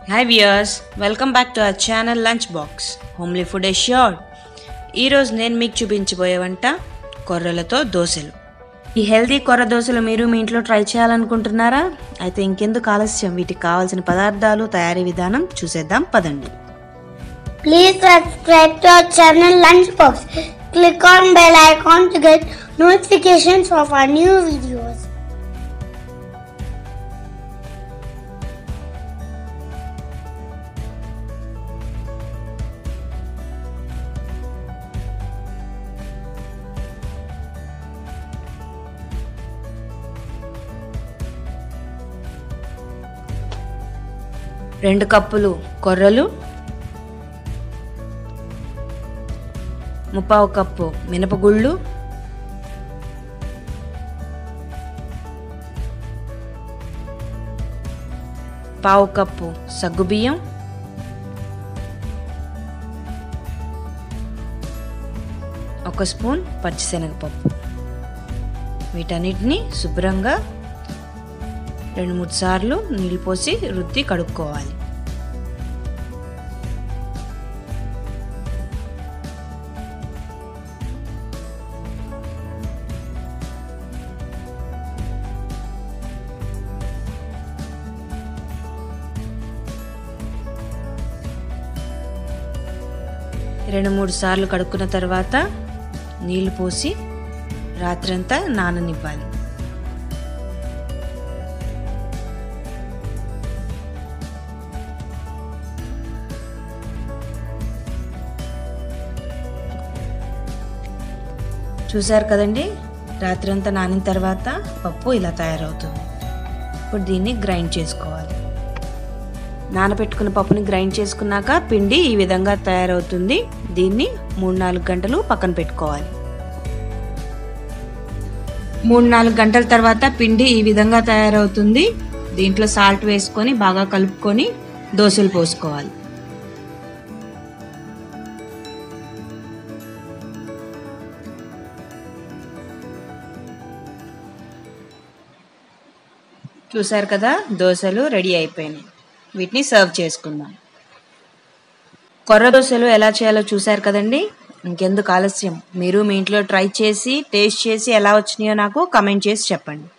Hi viewers welcome back to our channel lunch box homely food assured ఈరోజు నేను మీకు చూపించబోయే వంట కొర్రలతో దోశలు ఈ హెల్తీ కొర్ర దోశలు మీరు మీ ఇంట్లో ట్రై చేయాలనుకుంటున్నారా అయితే ఇంకెందుకు ఆలస్యం వీటికి కావాల్సిన పదార్థాలు తయారీ విధానం చూసేద్దాం పదండి Please subscribe to our channel Lunchbox. Click on bell icon to get notifications of our new videos. రెండు కప్పులు కొర్రలు ముప్పావు కప్పు మినపగుళ్ళు పావు కప్పు సగ్గుబియ్యం ఒక స్పూన్ పచ్చిశనగపప్పు వీటన్నిటిని శుభ్రంగా రెండు మూడు సార్లు నీళ్ళు పోసి రుద్ది కడుక్కోవాలి రెండు మూడు సార్లు కడుక్కున్న తర్వాత నీళ్లు పోసి రాత్రంతా నాననివ్వాలి చూసారు కదండి రాత్రంతా నానిన తర్వాత పప్పు ఇలా తయారవుతుంది ఇప్పుడు దీన్ని గ్రైండ్ చేసుకోవాలి నానబెట్టుకున్న పప్పుని గ్రైండ్ చేసుకున్నాక పిండి ఈ విధంగా తయారవుతుంది దీన్ని మూడు నాలుగు గంటలు పక్కన పెట్టుకోవాలి మూడు నాలుగు గంటల తర్వాత పిండి ఈ విధంగా తయారవుతుంది దీంట్లో సాల్ట్ వేసుకొని బాగా కలుపుకొని దోశలు పోసుకోవాలి చూసారు కదా దోశలు రెడీ అయిపోయినాయి వీటిని సర్వ్ చేసుకుందాం కొర్ర దోశలు ఎలా చేయాలో చూసారు కదండి ఇంకెందుకు ఆలస్యం మీరు మీ ఇంట్లో ట్రై చేసి టేస్ట్ చేసి ఎలా వచ్చినాయో నాకు కమెంట్ చేసి చెప్పండి